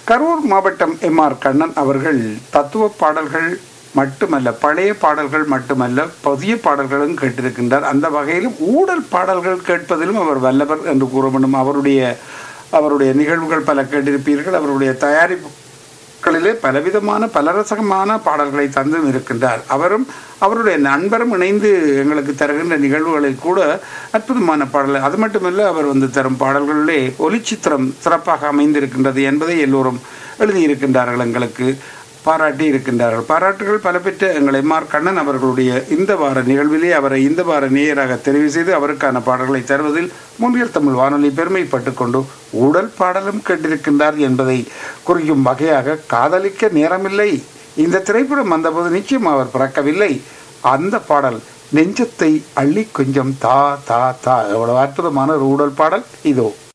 கரூர் மாவட்டம் M R Kannan அவர்கள் தத்துவ பாடல்கள் மட்டுமல்ல பழைய பாடல்கள் மட்டுமல்ல புதிய பாடல்களும் கேட்டிருக்கின்றார் அந்த வகையிலும் ஊடல் பாடல்கள் கேட்பதிலும் அவர் வல்லவர் என்று கூற வேண்டும் அவருடைய அவருடைய நிகழ்வுகள் பல கேட்டிருப்பீர்கள் அவருடைய தயாரிப்புகளிலே பலவிதமான பலரசகமான பாடல்களை தந்தும் இருக்கின்றார் அவரும் அவருடைய நண்பரும் இணைந்து எங்களுக்கு தருகின்ற நிகழ்வுகளில் கூட அற்புதமான பாடல் அது மட்டுமல்ல அவர் வந்து தரும் பாடல்களிலே ஒலிச்சித்திரம் சிறப்பாக அமைந்திருக்கின்றது என்பதை எல்லோரும் எழுதியிருக்கின்றார்கள் எங்களுக்கு பாராட்டி இருக்கின்றார்கள் பாராட்டுகள் பல பெற்ற எங்கள் எம்ஆர் கண்ணன் அவர்களுடைய இந்த வார நிகழ்விலே அவரை இந்த வார நேயராக தெரிவு செய்து அவருக்கான பாடல்களை தருவதில் முன்னில் தமிழ் வானொலி பெருமைப்பட்டு கொண்டு ஊடல் பாடலும் கேட்டிருக்கின்றார் என்பதை குறிக்கும் வகையாக காதலிக்க நேரமில்லை இந்த திரைப்படம் வந்தபோது நிச்சயம் அவர் பிறக்கவில்லை அந்த பாடல் நெஞ்சத்தை அள்ளி கொஞ்சம் தா தா தா எவ்வளவு அற்புதமான ஒரு ஊடல் பாடல் இதோ